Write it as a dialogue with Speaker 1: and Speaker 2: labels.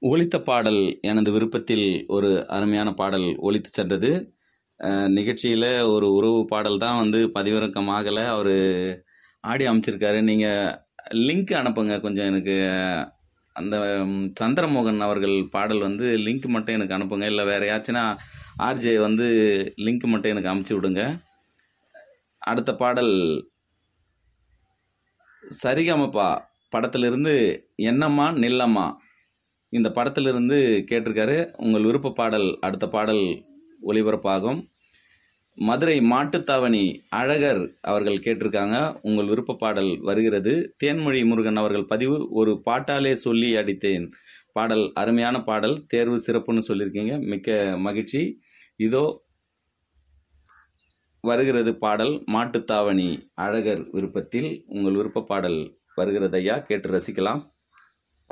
Speaker 1: ஒலித்த பாடல் எனது விருப்பத்தில் ஒரு அருமையான பாடல் ஒலித்து சென்றது நிகழ்ச்சியில் ஒரு உறவு பாடல் தான் வந்து பதிவிறக்கம் ஆகலை அவர் ஆடியோ அமைச்சிருக்காரு நீங்கள் லிங்க் அனுப்புங்க கொஞ்சம் எனக்கு அந்த ம், சந்திரமோகன் அவர்கள் பாடல் வந்து லிங்க் மட்டும் எனக்கு அனுப்புங்க இல்லை வேறு யாச்சுன்னா ஆர்ஜே வந்து லிங்க் மட்டும் எனக்கு அமுச்சு விடுங்க அடுத்த பாடல் சரிகமப்பா படத்திலிருந்து என்னம்மா நில்லம்மா இந்த படத்திலிருந்து கேட்டிருக்காரு உங்கள் விருப்ப பாடல் அடுத்த பாடல் ஒளிபரப்பாகும் மதுரை மாட்டுத்தாவணி அழகர் அவர்கள் கேட்டிருக்காங்க உங்கள் விருப்ப பாடல் வருகிறது தேன்மொழி முருகன் அவர்கள் பதிவு ஒரு பாட்டாலே சொல்லி அடித்தேன் பாடல் அருமையான பாடல் தேர்வு சிறப்புன்னு சொல்லியிருக்கீங்க மிக்க மகிழ்ச்சி இதோ வருகிறது பாடல் மாட்டுத்தாவணி அழகர் விருப்பத்தில் உங்கள் விருப்ப பாடல் வருகிறது ஐயா கேட்டு ரசிக்கலாம்